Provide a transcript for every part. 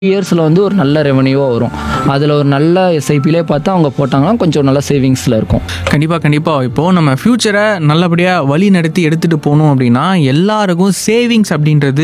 இயர்ஸில் வந்து ஒரு நல்ல ரெவன்யூவாக வரும் அதில் ஒரு நல்ல எஸ்ஐபிலே பார்த்து அவங்க போட்டாங்கன்னா கொஞ்சம் நல்ல சேவிங்ஸில் இருக்கும் கண்டிப்பாக கண்டிப்பாக இப்போது நம்ம ஃப்யூச்சரை நல்லபடியாக வழி நடத்தி எடுத்துகிட்டு போகணும் அப்படின்னா எல்லாருக்கும் சேவிங்ஸ் அப்படின்றது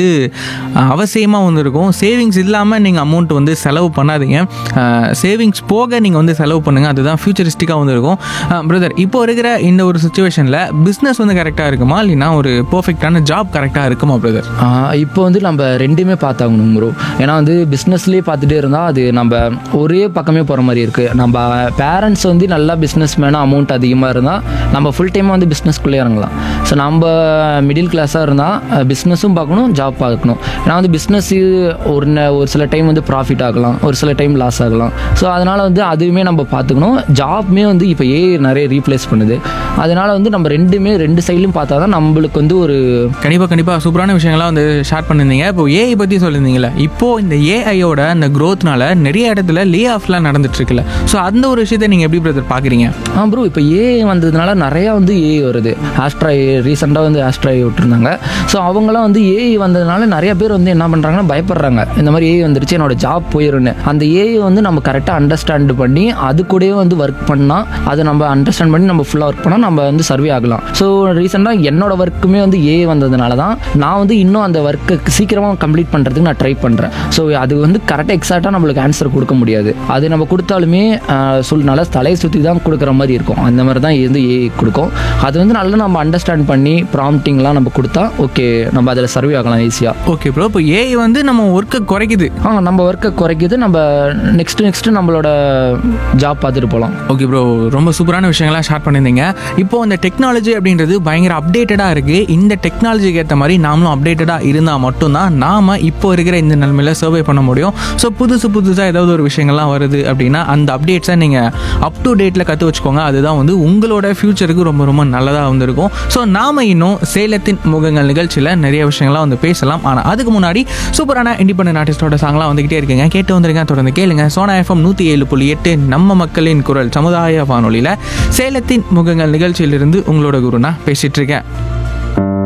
அவசியமாக வந்து இருக்கும் சேவிங்ஸ் இல்லாமல் நீங்கள் அமௌண்ட் வந்து செலவு பண்ணாதீங்க சேவிங்ஸ் போக நீங்கள் வந்து செலவு பண்ணுங்கள் அதுதான் ஃபியூச்சரிஸ்டிக்காக வந்து இருக்கும் பிரதர் இப்போ இருக்கிற இந்த ஒரு சுச்சுவேஷனில் பிஸ்னஸ் வந்து கரெக்டாக இருக்குமா இல்லைன்னா ஒரு பர்ஃபெக்டான ஜாப் கரெக்டாக இருக்குமா பிரதர் ஆஹ் இப்போ வந்து நம்ம ரெண்டுமே பார்த்தாகணும் ப்ரோ ஏன்னா வந்து பிஸ்னஸ்லேயே பார்த்துட்டே இருந்தால் அது நம்ம ஒரே பக்கமே போகிற மாதிரி இருக்குது நம்ம பேரண்ட்ஸ் வந்து நல்லா பிஸ்னஸ் மேனாக அமௌண்ட் அதிகமாக இருந்தால் நம்ம ஃபுல் டைமாக வந்து பிஸ்னஸ்க்குள்ளே இறங்கலாம் ஸோ நம்ம மிடில் கிளாஸாக இருந்தால் பிஸ்னஸும் பார்க்கணும் ஜாப் பார்க்கணும் ஏன்னா வந்து பிஸ்னஸ் ஒரு ந- ஒரு சில டைம் வந்து ப்ராஃபிட் ஆகலாம் ஒரு சில டைம் லாஸ் ஆகலாம் ஸோ அதனால் வந்து அதுவுமே நம்ம பார்த்துக்கணும் ஜாப்மே வந்து இப்போ ஏ நிறைய ரீப்ளேஸ் பண்ணுது அதனால் வந்து நம்ம ரெண்டுமே ரெண்டு சைட்லையும் பார்த்தா தான் நம்மளுக்கு வந்து ஒரு கண்டிப்பாக கண்டிப்பாக சூப்பரான விஷயங்கள்லாம் வந்து ஷேர் பண்ணியிருந்தீங்க இப்போ ஏஐ பற்றி சொல்லியிருந்தீங்களே இப்போ இந்த ஏஐயோட அந்த க்ரோத்னால நிறைய இடத்துல லே ஆஃப்லாம் நடந்துட்டு இருக்குல்ல ஸோ அந்த ஒரு விஷயத்தை நீங்கள் எப்படி பிரதர் பார்க்குறீங்க ஆ ப்ரோ இப்போ ஏஐ வந்ததுனால நிறையா வந்து ஏஐ வருது ஆஸ்ட்ரா ரீசெண்டாக வந்து ஆஸ்ட்ரா விட்டுருந்தாங்க ஸோ அவங்களாம் வந்து ஏஐ வந்ததுனால நிறைய பேர் வந்து என்ன பண்ணுறாங்கன்னா பயப்படுறாங்க இந்த மாதிரி ஏஐ வந்துருச்சு என்னோட ஜாப் போயிருன்னு அந்த ஏஐ வந்து நம்ம கரெக்டாக அண்டர்ஸ்டாண்ட் பண்ணி அது கூடயே வந்து ஒர்க் பண்ணால் அதை நம்ம அண்டர்ஸ்டாண்ட் பண்ணி நம்ம ஃபுல்லாக ஒர்க் பண்ணால் நம்ம வந்து சர்வே ஆகலாம் ஸோ ரீசெண்டாக என்னோட ஒர்க்குமே வந்து ஏஐ வந்ததுனால தான் நான் வந்து இன்னும் அந்த ஒர்க்கை சீக்கிரமாக கம்ப்ளீட் பண்ணுறதுக்கு நான் ட்ரை பண்ணுறேன் ஸோ அது வந்து கரெக்டாக எக்ஸாக்டாக நம்மளுக்கு ஆன்சர் கொடுக்க முடியாது அது நம்ம கொடுத்தாலுமே ஆஹ், சொல் நல்லா தலையை சுற்றி தான் கொடுக்குற மாதிரி இருக்கும் அந்த மாதிரி தான் இது வந்து ஏஐ கொடுக்கும் அது வந்து நல்லா நம்ம அண்டர்ஸ்டாண்ட் பண்ணி ப்ராம்ப்டிங்லாம் நம்ம கொடுத்தா ஓகே நம்ம அதில் சர்வே ஆகலாம் ஈஸியாக ஓகே ப்ரோ இப்போ ஏஐ வந்து நம்ம ஒர்க்கை குறைக்குது ஆ நம்ம ஒர்க்கை குறைக்குது நம்ம நெக்ஸ்ட் நெக்ஸ்ட் நம்மளோட ஜாப் பார்த்துட்டு போகலாம் ஓகே ப்ரோ ரொம்ப சூப்பரான விஷயங்கள்லாம் ஷேர் பண்ணியிருந்தீங்க இப்போ இந்த டெக்னாலஜி அப்படின்றது பயங்கர அப்டேட்டடாக இருக்குது இந்த டெக்னாலஜிக்கு ஏற்ற மாதிரி நாமளும் அப்டேட்டடாக இருந்தால் மட்டும்தான் நாம் இப்போ இருக்கிற இந்த நிலைமையில சர்வே பண்ண முடியும் ஸோ புதுசு புதுசாக ஏதாவது ஒரு விஷயங்கள்லாம் வருது அப்படின்னா அந்த அப்டேட்ஸை நீங்கள் அப் டு டேட்டில் கற்று வச்சுக்கோங்க அதுதான் வந்து உங்களோட ஃப்யூச்சருக்கு ரொம்ப ரொம்ப நல்லதாக வந்திருக்கும் ஸோ நாம் இன்னும் சேலத்தின் முகங்கள் நிகழ்ச்சியில் நிறைய விஷயங்கள்லாம் வந்து பேசலாம் ஆனால் அதுக்கு முன்னாடி சூப்பரான இண்டிபெண்டன்ட் ஆர்டிஸ்டோட சாங்லாம் வந்துகிட்டே இருக்குங்க கேட்டு வந்துருங்க தொடர்ந்து கேளுங்க சோனா எஃப்எம் நூற்றி ஏழு புள்ளி எட்டு நம்ம மக்களின் குரல் சமுதாய வானொலியில் சேலத்தின் முகங்கள் நிகழ்ச்சியிலிருந்து உங்களோட குருனா பேசிட்டு இருக்கேன்